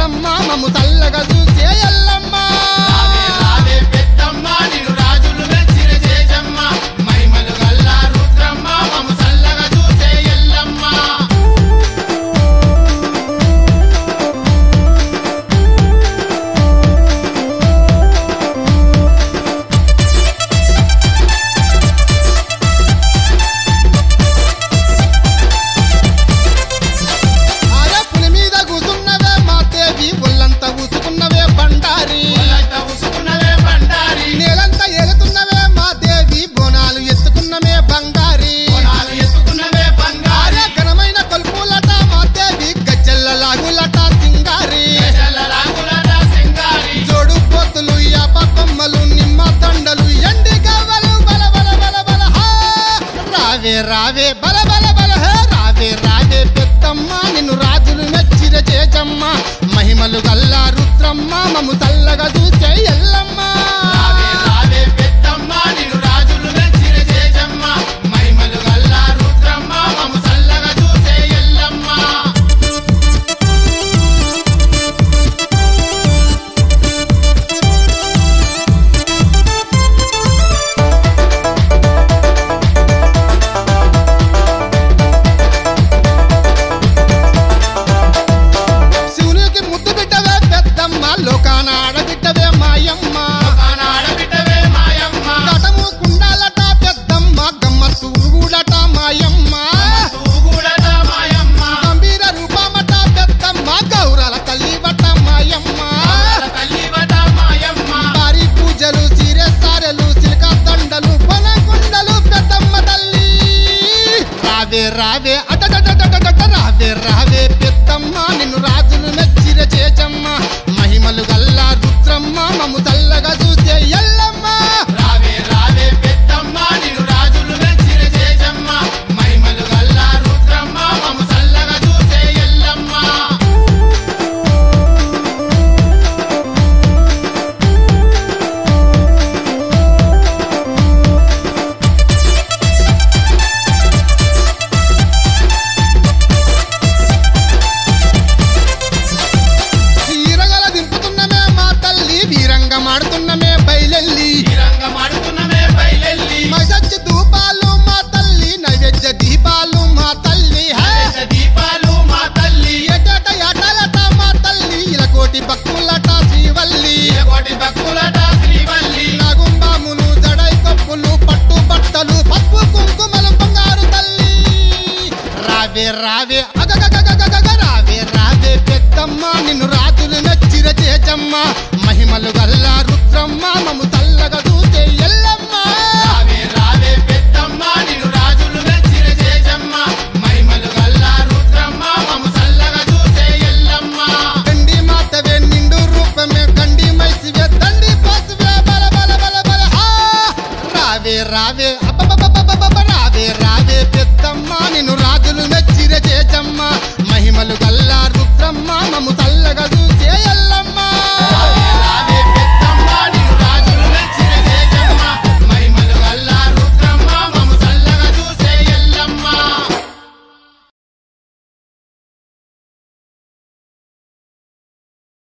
రుద్రమ్మ మము తల్లగా చూసే ఎల్లమ్మ రావే రావే పెద్దమ్మ నిన్ను రాజులు మెచ్చిన చేజమ్మ మహిమలు గల్లా రుద్రమ్మ మము చల్లగా చూసే ఎల్లమ్మ ఆయా పులి మీద కూసున్నవే మా దేవి ఒళ్ళంతా ఊసుకున్నవే బండారి ఒళ్ళంతా ఉసుకున్నవే బండారి నేలంతా ఎగుతున్నవే మా దేవి బోనాలు ఎత్తుకున్నవే బంగారి కొనాలు ఎత్తుకున్నవే బంగారి ఆర్య ఘనమైన కొల్పులట మా దేవి గజ్జల్ల లాగులట సింగారి దేశాల రాగులట సింగారి జోడు పోతులు యాప కొమ్మలు నిమ్మ దండలు ఎండి గవ్వలు బల బల బల బల హా! రావే రావే బల బల బల హే రావే రావే పెద్దమ్మ నిన్ను రాజులు మెచ్చిర చేజమ్మ మహిమలు గల్లా రుద్రమ్మ మము తల్లగా చూసే ఎల్లమ్మ రావే రావే పెద్దమ్మ నిన్ను రాజులు మెచ్చిన చేజమ్మ మహిమలు గల్లా రుద్రమ్మ మము చల్లగా చూసే ఎల్లమ్మ శివునికి ముద్దు బిడ్డవే పెద్దమ్మ లోకాన ఆడబిడ్డవే మాయమ్మ ఆడబిడ్డవే మాయమ్మ కటము కుండాలట పెద్దమ్మ గమ్మత్తు ఊగుడట మాయమ్మ తూగుడట మాయమ్మ గంభీర రూపమట పెద్దమ్మ గౌరాల తల్లివట మాయమ్మ ఆడల తల్లివట మాయమ్మ భారీ పూజలు సీరె సారెలు సిల్క దండలు పొనకుండలు పెద్దమ్మ తల్లి రావే రావే అటటటటటట రావే రావే పెద్దమ్మ నిన్ను రాజులు మెచ్చిర చేచమ్మ మహిమలు గల్లా రుద్రమ్మ మము తల్లగా చూసే ఎల్లమ్మ రావే రావే పెద్దమ్మ నిన్ను రాజులు మెచ్చిన చేజమ్మ మహిమలు గల్లా రుద్రమ్మ మము చల్లగా చూసే ఎల్లమ్మ ఈరగల దింపుతున్నమే మా తల్లి వీరంగ మాడుతున్నమే బయలెల్లి రంగం ఆడుతున్నమే బయలెల్లి మసచ్చి ధూపాలు మా తల్లి నైవేద్య దీపాలు మా తల్లి హే దశ దీపాలు మా తల్లి ఏటేట ఏటాలట మా తల్లి ఇలకోటి భక్తులట శ్రీవల్లి కోటి భక్తులట శ్రీవల్లి నాగుంబాములు జడై కప్పులు పట్టు బట్టలు పప్పు కుంకుమలు బంగారు తల్లి రావే రావే అగగగగగగగ రావే రావే పెద్దమ్మ నిన్ను రాజులు నచ్చిర చేజమ్మ మహిమలు గల్లా రుద్రమ్మ మము